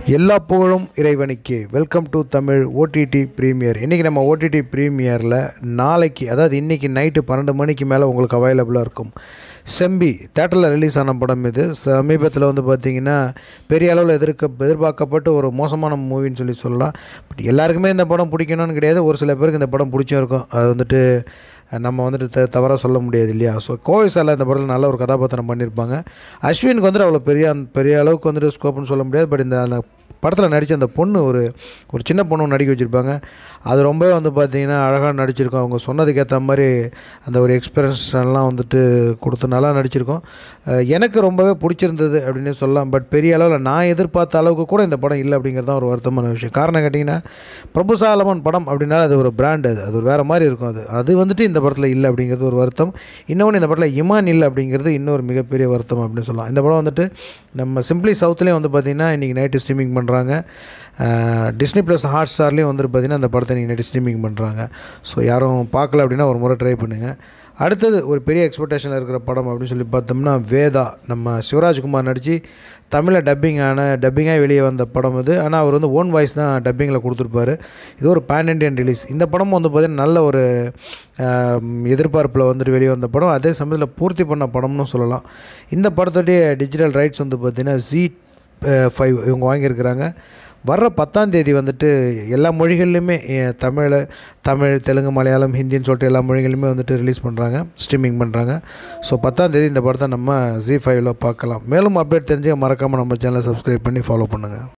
எல்லா புகழும் இறைவனுக்கு welcome to Tamil OTT premiere இன்றைக்கி நம்ம ஓடிடி ப்ரீமியரில் நாளைக்கு அதாவது இன்றைக்கி நைட்டு பன்னெண்டு மணிக்கு மேலே உங்களுக்கு அவைலபிளாக இருக்கும் செம்பி தேட்டரில் ரிலீஸ் ஆன படம் இது சமீபத்தில் வந்து பார்த்திங்கன்னா பெரிய அளவில் எதிர்க்க எதிர்பார்க்கப்பட்டு ஒரு மோசமான மூவின்னு சொல்லி சொல்லலாம் பட் எல்லாருக்குமே இந்த படம் பிடிக்கணும்னு கிடையாது ஒரு சில பேருக்கு இந்த படம் பிடிச்சும் இருக்கும் அது வந்துட்டு நம்ம வந்துட்டு த தவறாக சொல்ல முடியாது இல்லையா ஸோ கோவிசால இந்த படத்தில் நல்ல ஒரு கதாபாத்திரம் பண்ணியிருப்பாங்க அஸ்வினுக்கு வந்துட்டு அவ்வளோ பெரிய அந்த பெரிய அளவுக்கு வந்துட்டு ஸ்கோப்னு சொல்ல முடியாது பட் இந்த அந்த படத்தில் நடித்த அந்த பொண்ணு ஒரு ஒரு சின்ன பொண்ணு நடிக்க வச்சுருப்பாங்க அது ரொம்பவே வந்து பார்த்திங்கன்னா அழகாக நடிச்சிருக்கோம் அவங்க சொன்னதுக்கு ஏற்ற மாதிரி அந்த ஒரு எக்ஸ்பீரியன்ஸ் எல்லாம் வந்துட்டு கொடுத்து நல்லா நடிச்சிருக்கோம் அஹ் எனக்கு ரொம்பவே பிடிச்சிருந்தது அப்படின்னு சொல்லலாம் பட் பெரிய அளவில் நான் எதிர்பார்த்த அளவுக்கு கூட இந்த படம் இல்லை அப்படிங்கிறது தான் ஒரு வருத்தமான விஷயம் காரணம் கேட்டிங்கன்னா பிரபு சாலமன் படம் அப்படின்னா அது ஒரு பிராண்ட் அது அது ஒரு வேறு மாதிரி இருக்கும் அது அது வந்துட்டு இந்த படத்தில் இல்லை அப்படிங்கிறது ஒரு வருத்தம் இன்னொன்று இந்த படத்தில் இமான் இல்லை அப்படிங்கிறது இன்னொரு மிகப்பெரிய வருத்தம் அப்படின்னு சொல்லலாம் இந்த படம் வந்துட்டு நம்ம சிம்பிளி சவுத்துலேயும் வந்து பார்த்திங்கன்னா இன்றைக்கி நைட்டு ஸ்ட்ரீமிங் பண்ணுறாங்க டிஸ்னி ப்ளஸ் ஹாட் ஸ்டார்லேயும் வந்துட்டு பார்த்திங்கன்னா அந்த படத்தை இன்றைக்கி நைட்டு ஸ்ட்ரீமிங் பண்ணுறாங்க ஸோ யாரும் பார்க்கல அப்படின்னா ஒரு முறை ட்ரை பண்ணுங்கள் அடுத்தது ஒரு பெரிய எக்ஸ்பெக்டேஷனில் இருக்கிற படம் அப்படின்னு சொல்லி பார்த்தோம்னா வேதா நம்ம சிவராஜ்குமார் நடித்து தமிழில் டப்பிங் ஆன டப்பிங்காக வெளியே வந்த படம் இது ஆனால் அவர் வந்து ஓன் வாய்ஸ் தான் டப்பிங்கில் கொடுத்துருப்பாரு இது ஒரு பேன் இண்டியன் ரிலீஸ் இந்த படமும் வந்து பார்த்திங்கன்னா நல்ல ஒரு எதிர்பார்ப்பில் வந்துட்டு வெளியே வந்த படம் அதே சமயத்தில் பூர்த்தி பண்ண படம்னு சொல்லலாம் இந்த படத்துடைய டிஜிட்டல் ரைட்ஸ் வந்து பார்த்திங்கன்னா ஜி ஃபைவ் இவங்க வாங்கியிருக்கிறாங்க வர்ற பத்தாம் தேதி வந்துட்டு எல்லா மொழிகள்லையுமே தமிழ் தமிழ் தெலுங்கு மலையாளம் ஹிந்தின்னு சொல்லிட்டு எல்லா மொழிகளுமே வந்துட்டு ரிலீஸ் பண்ணுறாங்க ஸ்ட்ரீமிங் பண்ணுறாங்க ஸோ பத்தாம் தேதி இந்த படத்தை நம்ம ஜி ஃபைவ்ல பார்க்கலாம் மேலும் அப்டேட் தெரிஞ்சுக்க மறக்காமல் நம்ம சேனலை சப்ஸ்கிரைப் பண்ணி ஃபாலோ பண்ணுங்கள்